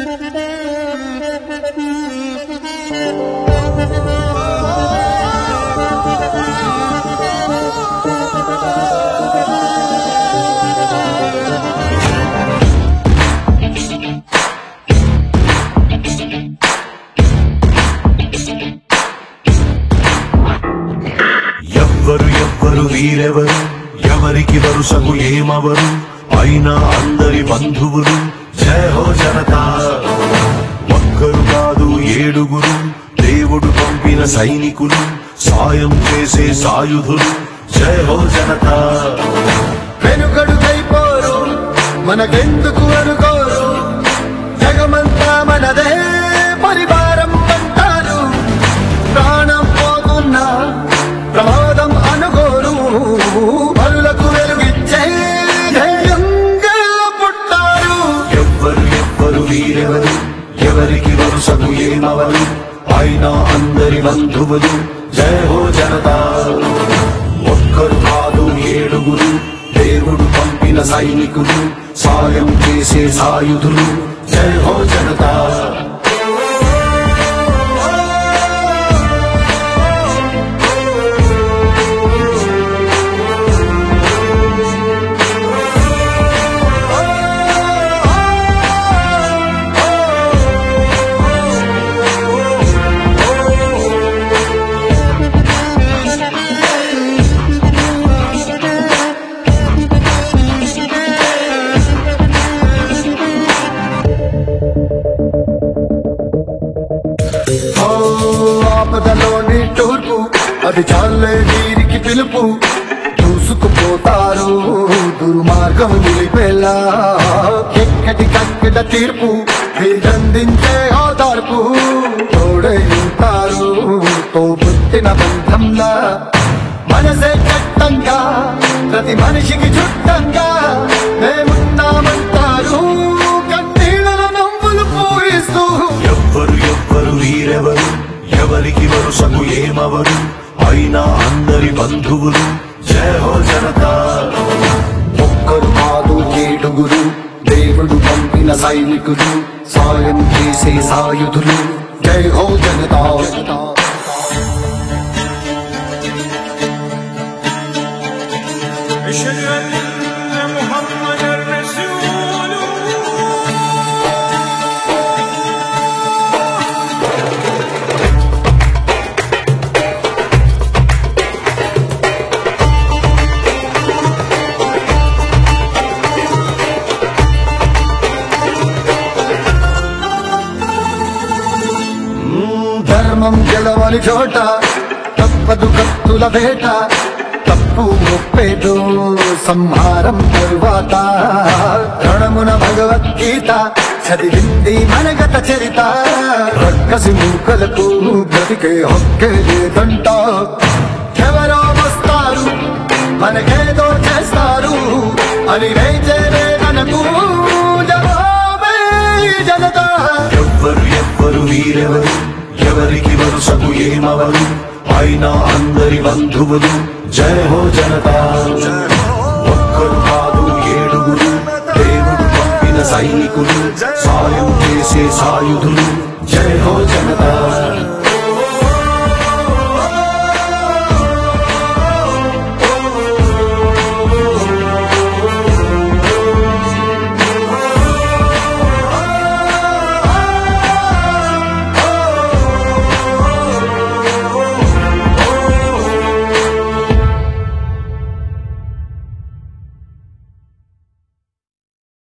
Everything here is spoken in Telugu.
ఎవ్వరు ఎవ్వరు వీరెవరు ఎవరికి వరుసకు ఏమవరు అయినా అందరి బంధువులు జయ హో జనతా ఒక్కరు కాదు ఏడుగురు దేవుడు పంపిన సైనికులు సాయం చేసే సాయుధులు జయ హో జనతా వెనుకడుకైపోరు మనకెందుకు అనుకోరు జగమంతా మనదే పరివారం అంటారు ప్రాణం పోతున్నా ప్రమాదం అనుకోరు పనులకు వెలుగిచ్చే ధైర్యంగా పుట్టారు ఎవ్వరు ఎవ్వరు వీరెవరు ఎవరికి వరుసకు ఏమవరు అయినా అందరి బంధువులు జయ హో జనతా ఒక్కరు కాదు ఏడుగురు దేవుడు పంపిన సైనికులు సాయం చేసే సాయుధులు జయ హో జనతా ఓ ఆపదలోని తూర్పు అది చాలే వీరికి పిలుపు దూసుకుపోతారు దుర్మార్గం నిలిపేలా ఎక్కడి కక్కడ తీర్పు వీరందించే ఓదార్పు తోడై ఉంటారు తోబుట్టిన బంధంలా మనసే చట్టంగా ప్రతి మనిషికి చుట్టంగా మేమున్నామంటారు కన్నీళ్ళ నవ్వులు పూయిస్తూ ఎవ్వరు ఎవ్వరు వీరెవరు ఎవరికి వరుసకు ఏమవరు అయినా అందరి బంధువులు జయ హో జనతా ఒక్కరు కాదు ఏడుగురు దేవుడు పంపిన సైనికులు సాయం చేసే సాయుధులు జై హో జనతా أشهد أن محمدا رسول الله ధర్మం గెలవని చోట తప్పదు కత్తుల వేట తప్పు ముప్పేదు సంహారం తరువాత రణమున భగవద్గీత చదివింది మనగత చరిత రక్కసి మూకలకు బ్రతికే హక్కే లేదంట ఎవరో వస్తారు మనకేదో చేస్తారు అని వేచేరే మనకు జవాబే ఈ జనతా ఎవ్వరు ఎవ్వరు వీరెవరు ఎవరికి వరుసకు ఏమవరు అయినా అందరి బంధువులు జయ హో జనతా ఒక్కరు కాదు ఏడుగురు దేవుడు పంపిన సైనికులు సాయం చేసే సాయుధులు